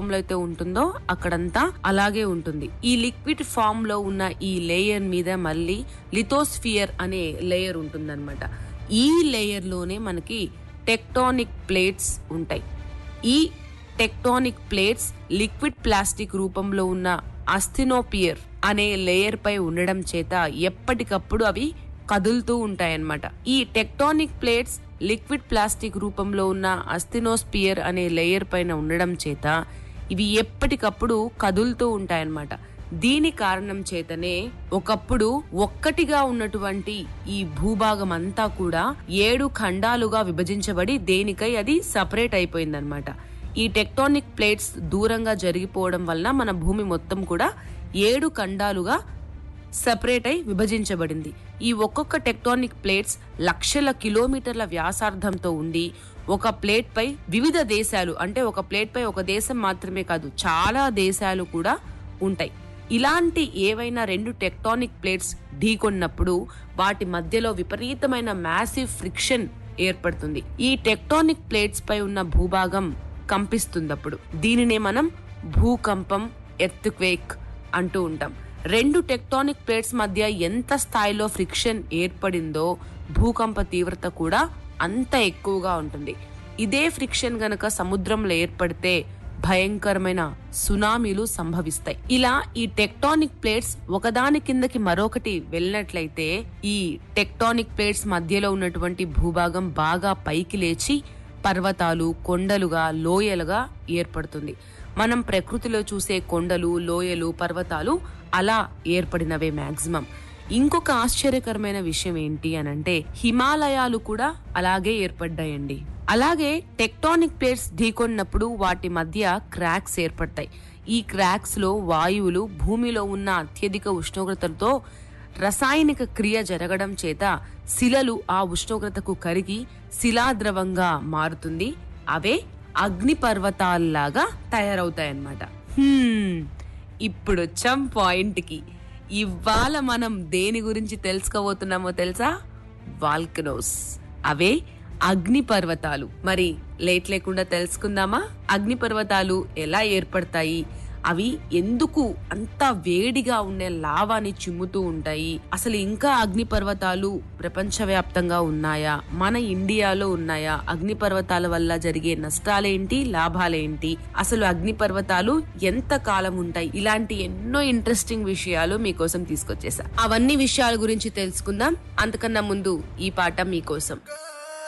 రూపంలో అయితే ఉంటుందో అక్కడంతా అలాగే ఉంటుంది ఈ లిక్విడ్ ఫామ్ లో ఉన్న ఈ లేయర్ మీద మళ్ళీ లిథోస్ఫియర్ అనే లేయర్ ఉంటుందన్నమాట ఈ లేయర్ లోనే మనకి టెక్టానిక్ ప్లేట్స్ ఉంటాయి ఈ టెక్టానిక్ ప్లేట్స్ లిక్విడ్ ప్లాస్టిక్ రూపంలో ఉన్న అస్థినోపియర్ అనే లేయర్ పై ఉండడం చేత ఎప్పటికప్పుడు అవి కదులుతూ ఉంటాయన్నమాట ఈ టెక్టానిక్ ప్లేట్స్ లిక్విడ్ ప్లాస్టిక్ రూపంలో ఉన్న అస్థినోస్పియర్ అనే లేయర్ పైన ఉండడం చేత ఇవి ఎప్పటికప్పుడు కదులుతూ ఉంటాయన్నమాట దీని కారణం చేతనే ఒకప్పుడు ఒక్కటిగా ఉన్నటువంటి ఈ భూభాగం అంతా కూడా ఏడు ఖండాలుగా విభజించబడి దేనికై అది సపరేట్ అయిపోయిందన్నమాట ఈ టెక్టానిక్ ప్లేట్స్ దూరంగా జరిగిపోవడం వలన మన భూమి మొత్తం కూడా ఏడు ఖండాలుగా సెపరేట్ అయి విభజించబడింది ఈ ఒక్కొక్క టెక్టానిక్ ప్లేట్స్ లక్షల కిలోమీటర్ల వ్యాసార్థంతో ఉండి ఒక ప్లేట్ పై వివిధ దేశాలు అంటే ఒక ప్లేట్ పై ఒక దేశం మాత్రమే కాదు చాలా దేశాలు కూడా ఉంటాయి ఇలాంటి ఏవైనా రెండు టెక్టానిక్ ప్లేట్స్ ఢీకొన్నప్పుడు వాటి మధ్యలో విపరీతమైన మ్యాసివ్ ఫ్రిక్షన్ ఏర్పడుతుంది ఈ టెక్టానిక్ ప్లేట్స్ పై ఉన్న భూభాగం కంపిస్తుందప్పుడు దీనినే మనం భూకంపం ఎర్త్క్వేక్ అంటూ ఉంటాం రెండు టెక్టానిక్ ప్లేట్స్ మధ్య ఎంత స్థాయిలో ఫ్రిక్షన్ ఏర్పడిందో భూకంప తీవ్రత కూడా అంత ఎక్కువగా ఉంటుంది ఇదే ఫ్రిక్షన్ గనక సముద్రంలో ఏర్పడితే భయంకరమైన సునామీలు సంభవిస్తాయి ఇలా ఈ టెక్టానిక్ ప్లేట్స్ ఒకదాని కిందకి మరొకటి వెళ్ళినట్లయితే ఈ టెక్టానిక్ ప్లేట్స్ మధ్యలో ఉన్నటువంటి భూభాగం బాగా పైకి లేచి పర్వతాలు కొండలుగా లోయలుగా ఏర్పడుతుంది మనం ప్రకృతిలో చూసే కొండలు లోయలు పర్వతాలు అలా ఏర్పడినవే మాక్సిమం ఇంకొక ఆశ్చర్యకరమైన విషయం ఏంటి అనంటే హిమాలయాలు కూడా అలాగే ఏర్పడ్డాయండి అలాగే టెక్టానిక్ ప్లేట్స్ ఢీకొన్నప్పుడు వాటి మధ్య క్రాక్స్ ఏర్పడతాయి ఈ క్రాక్స్ లో వాయువులు భూమిలో ఉన్న అత్యధిక ఉష్ణోగ్రతలతో రసాయనిక క్రియ జరగడం చేత శిలలు ఆ ఉష్ణోగ్రతకు కరిగి శిలాద్రవంగా మారుతుంది అవే అగ్ని పర్వతాల్లాగా తయారవుతాయన్నమాట హ్మ్, ఇప్పుడు వచ్చాం పాయింట్ కి ఇవాళ మనం దేని గురించి తెలుసుకోబోతున్నామో తెలుసా వాల్కనోస్ అవే అగ్ని పర్వతాలు మరి లేట్ లేకుండా తెలుసుకుందామా అగ్ని పర్వతాలు ఎలా ఏర్పడతాయి అవి ఎందుకు అంత వేడిగా ఉండే లావాని చిమ్ముతూ ఉంటాయి అసలు ఇంకా అగ్ని పర్వతాలు ప్రపంచవ్యాప్తంగా ఉన్నాయా మన ఇండియాలో ఉన్నాయా అగ్ని పర్వతాల వల్ల జరిగే నష్టాలేంటి లాభాలేంటి అసలు అగ్ని పర్వతాలు ఎంత కాలం ఉంటాయి ఇలాంటి ఎన్నో ఇంట్రెస్టింగ్ విషయాలు మీకోసం తీసుకొచ్చేసా అవన్నీ విషయాల గురించి తెలుసుకుందాం అంతకన్నా ముందు ఈ పాట మీకోసం